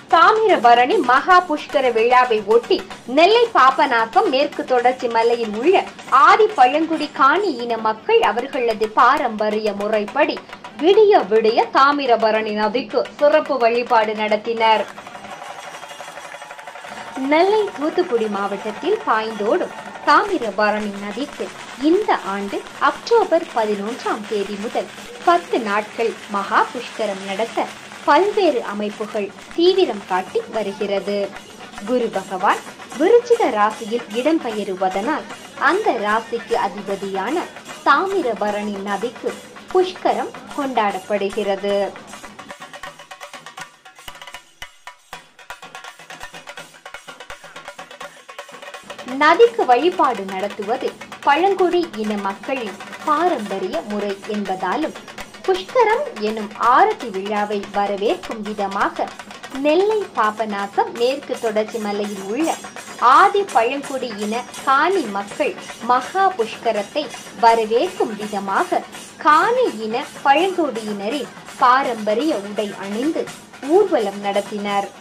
தாமிரபரணி மகா புஷ்கர விழாவை ஒட்டி நெல்லை பாபநாசம் மேற்கு தொடர்ச்சி மலையில் உள்ள ஆதி பழங்குடி காணி இன மக்கள் அவர்களது பாரம்பரிய முறைப்படி விடிய விடிய தாமிரபரணி நதிக்கு சிறப்பு வழிபாடு நடத்தினர் நெல்லை தூத்துக்குடி மாவட்டத்தில் பாய்ந்தோடும் தாமிரபரணி நதிக்கு இந்த ஆண்டு அக்டோபர் பதினொன்றாம் தேதி முதல் பத்து நாட்கள் மகா புஷ்கரம் நடத்த பல்வேறு அமைப்புகள் தீவிரம் காட்டி வருகிறது குரு பகவான் விருச்சிக ராசியில் இடம்பெயருவதனால் அந்த ராசிக்கு அதிபதியான தாமிரபரணி நதிக்கு புஷ்கரம் கொண்டாடப்படுகிறது நதிக்கு வழிபாடு நடத்துவது பழங்குடி இன மக்களின் பாரம்பரிய முறை என்பதாலும் புஷ்கரம் எனும் ஆரத்தி விழாவை வரவேற்கும் விதமாக நெல்லை பாபநாசம் மேற்கு தொடர்ச்சி மலையில் உள்ள ஆதி பழங்குடி இன காணி மக்கள் மகா புஷ்கரத்தை வரவேற்கும் விதமாக காணி இன பழங்குடியினரின் பாரம்பரிய உடை அணிந்து ஊர்வலம் நடத்தினர்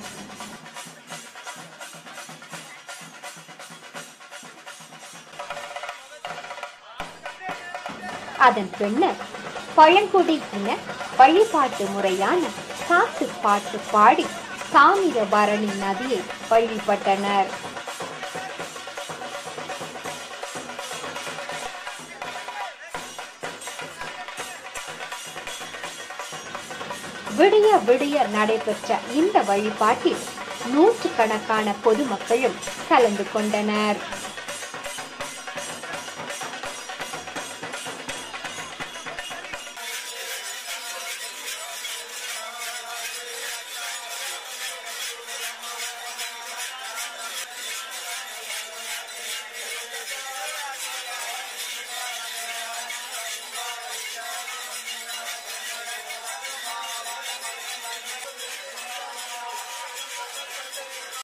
அதன் பின்னர் பழங்குடி இன வழிபாட்டு முறையான சாத்து பாட்டு பாடி தாமிரபரணி நதியை வழிபட்டனர் விடிய விடிய நடைபெற்ற இந்த வழிபாட்டில் நூற்றுக்கணக்கான பொதுமக்களும் கலந்து கொண்டனர்